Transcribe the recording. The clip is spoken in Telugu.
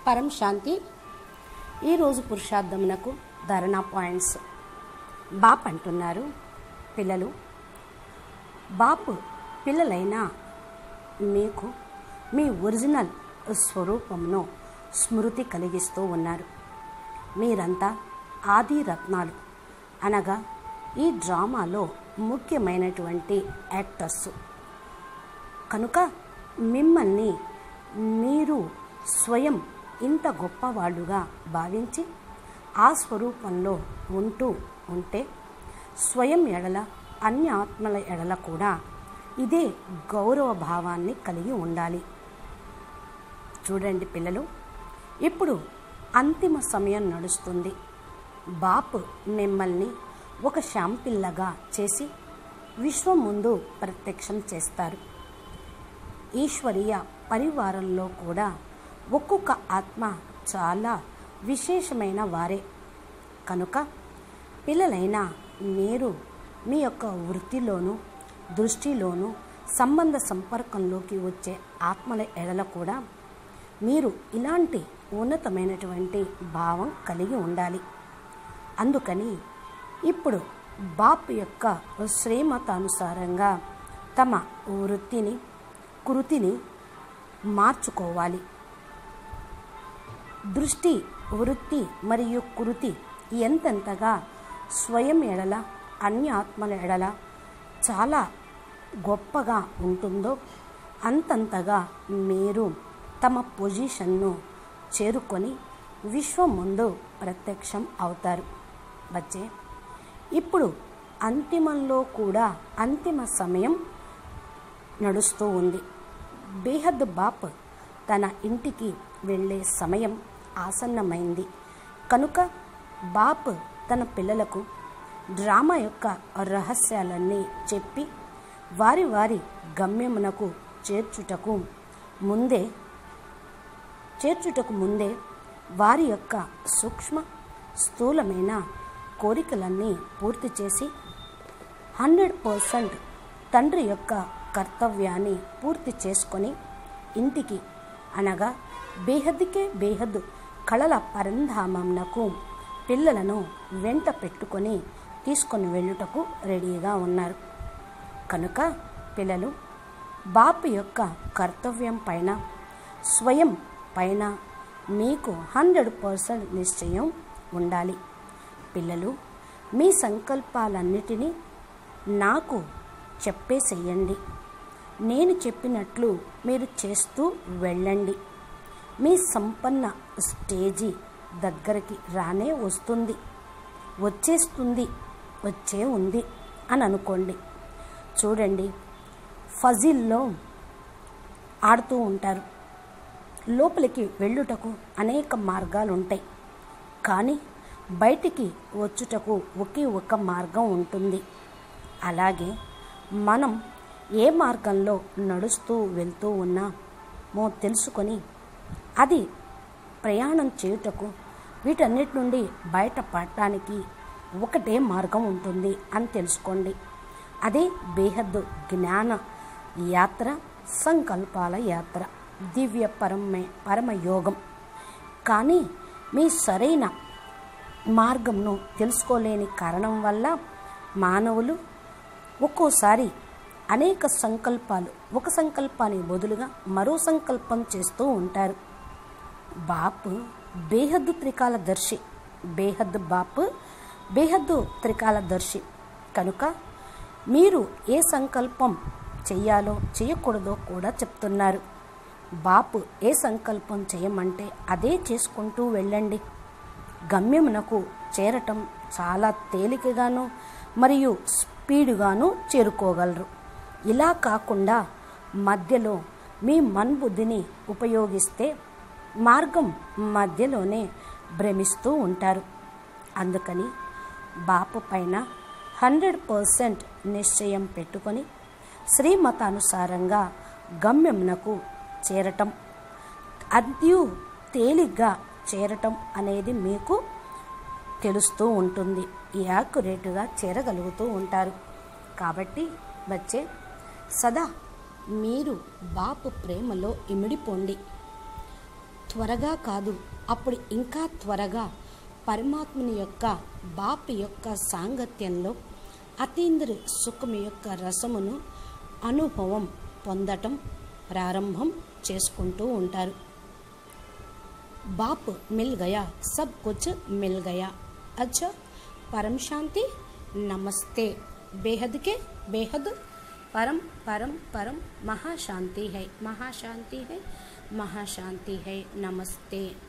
పరం శాంతి ఈరోజు పురుషార్థమునకు ధరణా పాయింట్స్ బాప్ అంటున్నారు పిల్లలు బాపు పిల్లలైన మీకు మీ ఒరిజినల్ స్వరూపమును స్మృతి కలిగిస్తూ ఉన్నారు మీరంతా ఆది రత్నాలు అనగా ఈ డ్రామాలో ముఖ్యమైనటువంటి యాక్టర్స్ కనుక మిమ్మల్ని మీరు స్వయం ఇంత గొప్పవాళ్ళుగా భావించి ఆ స్వరూపంలో ఉంటూ ఉంటే స్వయం ఎడల అన్య ఆత్మల ఎడల కూడా ఇదే గౌరవ భావాన్ని కలిగి ఉండాలి చూడండి పిల్లలు ఇప్పుడు అంతిమ సమయం నడుస్తుంది బాపు మిమ్మల్ని ఒక శాంపిల్లగా చేసి విశ్వం ముందు ప్రత్యక్షం చేస్తారు ఈశ్వరీయ పరివారంలో కూడా ఒక్కొక్క ఆత్మ చాలా విశేషమైన వారే కనుక పిల్లలైన మీరు మీ యొక్క వృత్తిలోనూ దృష్టిలోనూ సంబంధ సంపర్కంలోకి వచ్చే ఆత్మల ఎడల కూడా మీరు ఇలాంటి ఉన్నతమైనటువంటి భావం కలిగి ఉండాలి అందుకని ఇప్పుడు బాప్ యొక్క శ్రీమతానుసారంగా తమ వృత్తిని కృతిని మార్చుకోవాలి దృష్టి వృత్తి మరియు కృతి ఎంతెంతగా స్వయం ఎడల అన్య ఆత్మల ఎడల చాలా గొప్పగా ఉంటుందో అంతంతగా మీరు తమ పొజిషన్ను చేరుకొని విశ్వం ముందు ప్రత్యక్షం అవుతారు వచ్చే ఇప్పుడు అంతిమంలో కూడా అంతిమ సమయం నడుస్తూ ఉంది బేహద్ బాప్ తన ఇంటికి వెళ్ళే సమయం ఆసన్నమైంది కనుక బాప్ తన పిల్లలకు డ్రామా యొక్క రహస్యాలన్నీ చెప్పి వారి వారి గమ్యమునకు చేర్చుటకు ముందే చేర్చుటకు ముందే వారి యొక్క సూక్ష్మ స్థూలమైన కోరికలన్నీ పూర్తి చేసి హండ్రెడ్ పర్సెంట్ తండ్రి యొక్క కర్తవ్యాన్ని పూర్తి చేసుకొని ఇంటికి అనగా బేహద్దుకే బేహద్దు కళల పరంధామంనకు పిల్లలను వెంట పెట్టుకొని తీసుకొని వెళ్ళుటకు రెడీగా ఉన్నారు కనుక పిల్లలు బాపు యొక్క కర్తవ్యం పైన స్వయం పైన మీకు హండ్రెడ్ పర్సెంట్ నిశ్చయం ఉండాలి పిల్లలు మీ సంకల్పాలన్నిటినీ నాకు చెప్పేసేయండి నేను చెప్పినట్లు మీరు చేస్తూ వెళ్ళండి మీ సంపన్న స్టేజీ దగ్గరికి రానే వస్తుంది వచ్చేస్తుంది వచ్చే ఉంది అని అనుకోండి చూడండి ఫజిల్లో ఆడుతూ ఉంటారు లోపలికి వెళ్ళుటకు అనేక మార్గాలు ఉంటాయి కానీ బయటికి వచ్చుటకు ఒకే ఒక మార్గం ఉంటుంది అలాగే మనం ఏ మార్గంలో నడుస్తూ వెళ్తూ ఉన్నామో తెలుసుకొని అది ప్రయాణం చేయుటకు వీటన్నిటి నుండి బయటపడటానికి ఒకటే మార్గం ఉంటుంది అని తెలుసుకోండి అదే బేహద్దు జ్ఞాన యాత్ర సంకల్పాల యాత్ర దివ్య పరమే పరమయోగం కానీ మీ సరైన మార్గంను తెలుసుకోలేని కారణం వల్ల మానవులు ఒక్కోసారి అనేక సంకల్పాలు ఒక సంకల్పానికి బదులుగా మరో సంకల్పం చేస్తూ ఉంటారు బాపు బేహద్దు త్రికాలదర్శి బేహద్దు బాపు బేహద్దు త్రికాలదర్శి కనుక మీరు ఏ సంకల్పం చెయ్యాలో చేయకూడదో కూడా చెప్తున్నారు బాపు ఏ సంకల్పం చేయమంటే అదే చేసుకుంటూ వెళ్ళండి గమ్యమునకు చేరటం చాలా తేలికగాను మరియు స్పీడుగాను చేరుకోగలరు ఇలా కాకుండా మధ్యలో మీ మన్బుద్ధిని ఉపయోగిస్తే మార్గం మధ్యలోనే భ్రమిస్తూ ఉంటారు అందుకని బాపు పైన హండ్రెడ్ పర్సెంట్ నిశ్చయం పెట్టుకొని శ్రీమతానుసారంగా గమ్యమునకు చేరటం అద్యు తేలిగ్గా చేరటం అనేది మీకు తెలుస్తూ ఉంటుంది యాక్యురేట్గా చేరగలుగుతూ ఉంటారు కాబట్టి వచ్చే సదా మీరు బాపు ప్రేమలో ఇమిడిపోండి త్వరగా కాదు అప్పుడు ఇంకా త్వరగా పరమాత్మని యొక్క బాప్ యొక్క సాంగత్యంలో అతీంద్ర సుఖం యొక్క రసమును అనుభవం పొందటం ప్రారంభం చేసుకుంటూ ఉంటారు बाप मिल गया सब कुछ मिल गया अच्छा परम शांति नमस्ते बेहद के बेहद परम परम परम महाशांति है महाशांति है महाशांति है नमस्ते